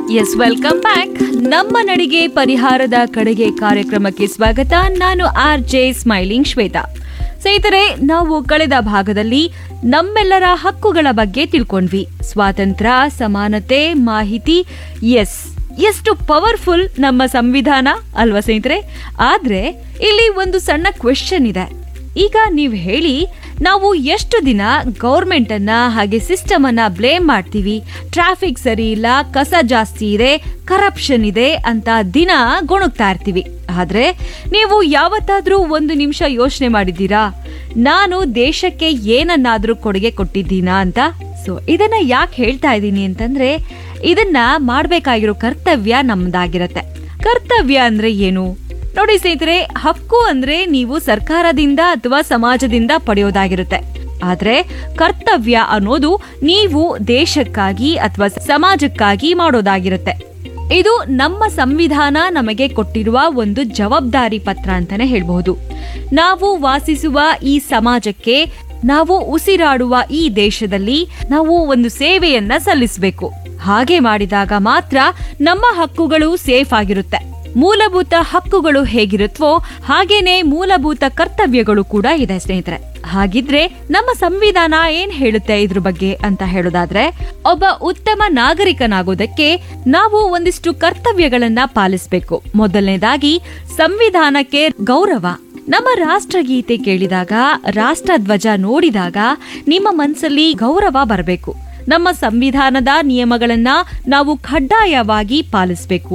S welcome back ನಮ್ಮ ನಡಿಗೆ ಪರಿಹಾರದ ಕಡೆಗೆ ಕಾರ್ಯಕ್ರಮಕ್ಕೆ ಸ್ವಾಗತ ನಾನು ಆರ್ ಜೆ ಸ್ಮೈಲಿಂಗ್ ಶ್ವೇತಾ ಸ್ನೇಹಿತರೆ ನಾವು ಕಳೆದ ಭಾಗದಲ್ಲಿ ನಮ್ಮೆಲ್ಲರ ಹಕ್ಕುಗಳ ಬಗ್ಗೆ ತಿಳ್ಕೊಂಡ್ವಿ ಸ್ವಾತಂತ್ರ್ಯ ಸಮಾನತೆ ಮಾಹಿತಿ ಎಸ್ ಎಷ್ಟು ಪವರ್ಫುಲ್ ನಮ್ಮ ಸಂವಿಧಾನ ಅಲ್ವಾ ಸ್ನೇಹಿತರೆ ಆದ್ರೆ ಇಲ್ಲಿ ಒಂದು ಸಣ್ಣ ಕ್ವೆಶ್ಚನ್ ಇದೆ ಈಗ ನೀವು ಹೇಳಿ ನಾವು ಎಷ್ಟು ದಿನ ಗೌರ್ಮೆಂಟ್ ಅನ್ನ ಹಾಗೆ ಸಿಸ್ಟಮ್ ಅನ್ನ ಬ್ಲೇಮ್ ಮಾಡ್ತೀವಿ ಟ್ರಾಫಿಕ್ ಸರಿ ಇಲ್ಲ ಕಸ ಜಾಸ್ತಿ ಇದೆ ಕರಪ್ಷನ್ ಇದೆ ಅಂತ ದಿನ ಗೊಣಗ್ತಾ ಇರ್ತೀವಿ ಆದ್ರೆ ನೀವು ಯಾವತ್ತಾದ್ರೂ ಒಂದು ನಿಮಿಷ ಯೋಚನೆ ಮಾಡಿದ್ದೀರಾ ನಾನು ದೇಶಕ್ಕೆ ಏನನ್ನಾದ್ರೂ ಕೊಡುಗೆ ಕೊಟ್ಟಿದ್ದೀನಾ ಅಂತ ಸೊ ಇದನ್ನ ಯಾಕೆ ಹೇಳ್ತಾ ಇದ್ದೀನಿ ಅಂತಂದ್ರೆ ಇದನ್ನ ಮಾಡ್ಬೇಕಾಗಿರೋ ಕರ್ತವ್ಯ ನಮ್ದಾಗಿರತ್ತೆ ಕರ್ತವ್ಯ ಅಂದ್ರೆ ಏನು ನೋಡಿ ಸ್ನೇಹಿತರೆ ಹಕ್ಕು ಅಂದ್ರೆ ನೀವು ಸರ್ಕಾರದಿಂದ ಅಥವಾ ಸಮಾಜದಿಂದ ಪಡೆಯೋದಾಗಿರುತ್ತೆ ಆದ್ರೆ ಕರ್ತವ್ಯ ಅನ್ನೋದು ನೀವು ದೇಶಕ್ಕಾಗಿ ಅಥವಾ ಸಮಾಜಕ್ಕಾಗಿ ಮಾಡೋದಾಗಿರುತ್ತೆ ಇದು ನಮ್ಮ ಸಂವಿಧಾನ ನಮಗೆ ಕೊಟ್ಟಿರುವ ಒಂದು ಜವಾಬ್ದಾರಿ ಪತ್ರ ಅಂತಾನೆ ಹೇಳ್ಬಹುದು ನಾವು ವಾಸಿಸುವ ಈ ಸಮಾಜಕ್ಕೆ ನಾವು ಉಸಿರಾಡುವ ಈ ದೇಶದಲ್ಲಿ ನಾವು ಒಂದು ಸೇವೆಯನ್ನ ಸಲ್ಲಿಸಬೇಕು ಹಾಗೆ ಮಾಡಿದಾಗ ಮಾತ್ರ ನಮ್ಮ ಹಕ್ಕುಗಳು ಸೇಫ್ ಆಗಿರುತ್ತೆ ಮೂಲಭೂತ ಹಕ್ಕುಗಳು ಹೇಗಿರುತ್ತವೋ ಹಾಗೇನೆ ಮೂಲಭೂತ ಕರ್ತವ್ಯಗಳು ಕೂಡ ಇದೆ ಸ್ನೇಹಿತರೆ ಹಾಗಿದ್ರೆ ನಮ್ಮ ಸಂವಿಧಾನ ಏನ್ ಹೇಳುತ್ತೆ ಇದ್ರ ಬಗ್ಗೆ ಅಂತ ಹೇಳೋದಾದ್ರೆ ಒಬ್ಬ ಉತ್ತಮ ನಾಗರಿಕನಾಗೋದಕ್ಕೆ ನಾವು ಒಂದಿಷ್ಟು ಕರ್ತವ್ಯಗಳನ್ನ ಪಾಲಿಸಬೇಕು ಮೊದಲನೇದಾಗಿ ಸಂವಿಧಾನಕ್ಕೆ ಗೌರವ ನಮ್ಮ ರಾಷ್ಟ್ರಗೀತೆ ಕೇಳಿದಾಗ ರಾಷ್ಟ್ರಧ್ವಜ ನೋಡಿದಾಗ ನಿಮ್ಮ ಮನಸ್ಸಲ್ಲಿ ಗೌರವ ಬರಬೇಕು ನಮ್ಮ ಸಂವಿಧಾನದ ನಿಯಮಗಳನ್ನ ನಾವು ಕಡ್ಡಾಯವಾಗಿ ಪಾಲಿಸಬೇಕು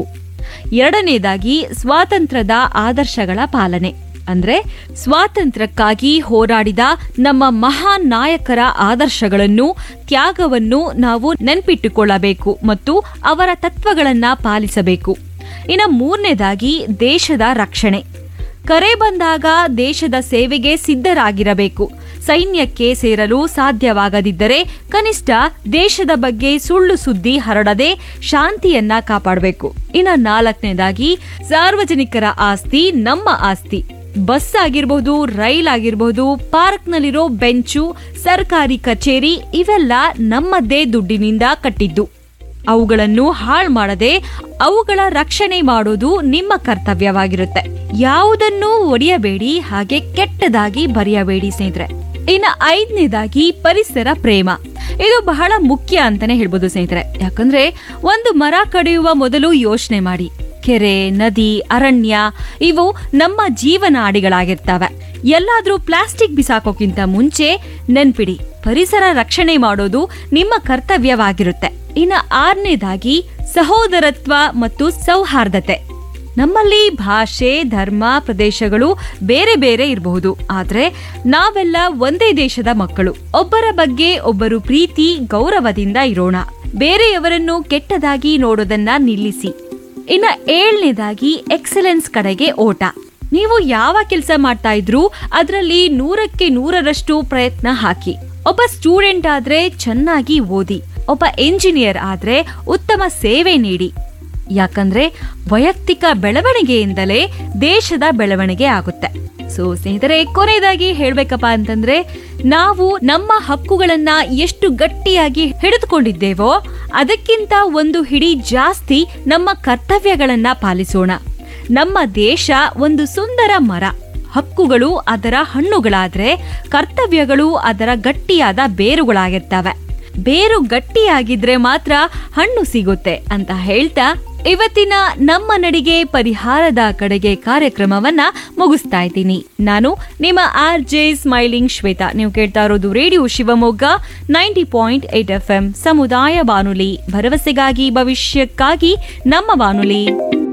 ಎರಡನೇದಾಗಿ ಸ್ವಾತಂತ್ರ್ಯದ ಆದರ್ಶಗಳ ಪಾಲನೆ ಅಂದ್ರೆ ಸ್ವಾತಂತ್ರ್ಯಕ್ಕಾಗಿ ಹೋರಾಡಿದ ನಮ್ಮ ಮಹಾನ್ ನಾಯಕರ ಆದರ್ಶಗಳನ್ನು ತ್ಯಾಗವನ್ನು ನಾವು ನೆನ್ಪಿಟ್ಟುಕೊಳ್ಳಬೇಕು ಮತ್ತು ಅವರ ತತ್ವಗಳನ್ನ ಪಾಲಿಸಬೇಕು ಇನ್ನು ಮೂರನೇದಾಗಿ ದೇಶದ ರಕ್ಷಣೆ ಕರೆ ಬಂದಾಗ ದೇಶದ ಸೇವೆಗೆ ಸಿದ್ಧರಾಗಿರಬೇಕು ಸೈನ್ಯಕ್ಕೆ ಸೇರಲು ಸಾಧ್ಯವಾಗದಿದ್ದರೆ ಕನಿಷ್ಠ ದೇಶದ ಬಗ್ಗೆ ಸುಳ್ಳು ಸುದ್ದಿ ಹರಡದೆ ಶಾಂತಿಯನ್ನ ಕಾಪಾಡಬೇಕು ಇನ್ನು ನಾಲ್ಕನೇದಾಗಿ ಸಾರ್ವಜನಿಕರ ಆಸ್ತಿ ನಮ್ಮ ಆಸ್ತಿ ಬಸ್ ಆಗಿರಬಹುದು ರೈಲ್ ಆಗಿರಬಹುದು ಪಾರ್ಕ್ನಲ್ಲಿರೋ ಬೆಂಚು ಸರ್ಕಾರಿ ಕಚೇರಿ ಇವೆಲ್ಲ ನಮ್ಮದೇ ದುಡ್ಡಿನಿಂದ ಕಟ್ಟಿದ್ದು ಅವುಗಳನ್ನು ಹಾಳು ಮಾಡದೆ ಅವುಗಳ ರಕ್ಷಣೆ ಮಾಡೋದು ನಿಮ್ಮ ಕರ್ತವ್ಯವಾಗಿರುತ್ತೆ ಯಾವುದನ್ನು ಒಡೆಯಬೇಡಿ ಹಾಗೆ ಕೆಟ್ಟದಾಗಿ ಬರೆಯಬೇಡಿ ಸ್ನೇಹಿತರೆ ಇನ್ನು ಐದನೇದಾಗಿ ಪರಿಸರ ಪ್ರೇಮ ಇದು ಬಹಳ ಮುಖ್ಯ ಅಂತಾನೆ ಹೇಳ್ಬೋದು ಸ್ನೇಹಿತರೆ ಯಾಕಂದ್ರೆ ಒಂದು ಮರ ಕಡಿಯುವ ಮೊದಲು ಯೋಚನೆ ಮಾಡಿ ಕೆರೆ ನದಿ ಅರಣ್ಯ ಇವು ನಮ್ಮ ಜೀವನ ಆಡಿಗಳಾಗಿರ್ತವೆ ಎಲ್ಲಾದ್ರೂ ಪ್ಲಾಸ್ಟಿಕ್ ಬಿಸಾಕೋಕ್ಕಿಂತ ಮುಂಚೆ ನೆನ್ಪಿಡಿ ಪರಿಸರ ರಕ್ಷಣೆ ಮಾಡೋದು ನಿಮ್ಮ ಕರ್ತವ್ಯವಾಗಿರುತ್ತೆ ಇನ್ನು ಆರನೇದಾಗಿ ಸಹೋದರತ್ವ ಮತ್ತು ಸೌಹಾರ್ದತೆ ನಮ್ಮಲ್ಲಿ ಭಾಷೆ ಧರ್ಮ ಪ್ರದೇಶಗಳು ಬೇರೆ ಬೇರೆ ಇರಬಹುದು ಆದ್ರೆ ನಾವೆಲ್ಲ ಒಂದೇ ದೇಶದ ಮಕ್ಕಳು ಒಬ್ಬರ ಬಗ್ಗೆ ಒಬ್ಬರು ಪ್ರೀತಿ ಗೌರವದಿಂದ ಇರೋಣ ಬೇರೆಯವರನ್ನು ಕೆಟ್ಟದಾಗಿ ನೋಡೋದನ್ನ ನಿಲ್ಲಿಸಿ ಇನ್ನ ಏಳನೇದಾಗಿ ಎಕ್ಸಲೆನ್ಸ್ ಕಡೆಗೆ ಓಟ ನೀವು ಯಾವ ಕೆಲಸ ಮಾಡ್ತಾ ಇದ್ರೂ ಅದರಲ್ಲಿ ನೂರಕ್ಕೆ ನೂರರಷ್ಟು ಪ್ರಯತ್ನ ಹಾಕಿ ಒಬ್ಬ ಸ್ಟೂಡೆಂಟ್ ಆದ್ರೆ ಚೆನ್ನಾಗಿ ಓದಿ ಒಬ್ಬ ಎಂಜಿನಿಯರ್ ಆದ್ರೆ ಉತ್ತಮ ಸೇವೆ ನೀಡಿ ಯಾಕಂದ್ರೆ ವೈಯಕ್ತಿಕ ಬೆಳವಣಿಗೆಯಿಂದಲೇ ದೇಶದ ಬೆಳವಣಿಗೆ ಆಗುತ್ತೆ ಸೊ ಸ್ನೇಹಿತರೆ ಕೊನೆಯದಾಗಿ ಹೇಳ್ಬೇಕಪ್ಪ ಅಂತಂದ್ರೆ ನಾವು ನಮ್ಮ ಹಕ್ಕುಗಳನ್ನ ಎಷ್ಟು ಗಟ್ಟಿಯಾಗಿ ಹಿಡಿದುಕೊಂಡಿದ್ದೇವೋ ಅದಕ್ಕಿಂತ ಒಂದು ಹಿಡಿ ಜಾಸ್ತಿ ನಮ್ಮ ಕರ್ತವ್ಯಗಳನ್ನ ಪಾಲಿಸೋಣ ನಮ್ಮ ದೇಶ ಒಂದು ಸುಂದರ ಮರ ಹಕ್ಕುಗಳು ಅದರ ಹಣ್ಣುಗಳಾದ್ರೆ ಕರ್ತವ್ಯಗಳು ಅದರ ಗಟ್ಟಿಯಾದ ಬೇರುಗಳಾಗಿರ್ತವೆ ಬೇರು ಗಟ್ಟಿಯಾಗಿದ್ರೆ ಮಾತ್ರ ಹಣ್ಣು ಸಿಗುತ್ತೆ ಅಂತ ಹೇಳ್ತಾ ಇವತ್ತಿನ ನಮ್ಮ ನಡಿಗೆ ಪರಿಹಾರದ ಕಡೆಗೆ ಕಾರ್ಯಕ್ರಮವನ್ನ ಮುಗಿಸ್ತಾ ಇದ್ದೀನಿ ನಾನು ನಿಮ್ಮ ಆರ್ ಜೆ ಸ್ಮೈಲಿಂಗ್ ಶ್ವೇತಾ ನೀವು ಕೇಳ್ತಾ ಇರೋದು radio Shivamogga ninety point eight F M ಸಮುದಾಯ ಬಾನುಲಿ ಭರವಸೆಗಾಗಿ ಭವಿಷ್ಯಕ್ಕಾಗಿ ನಮ್ಮ ಬಾನುಲಿ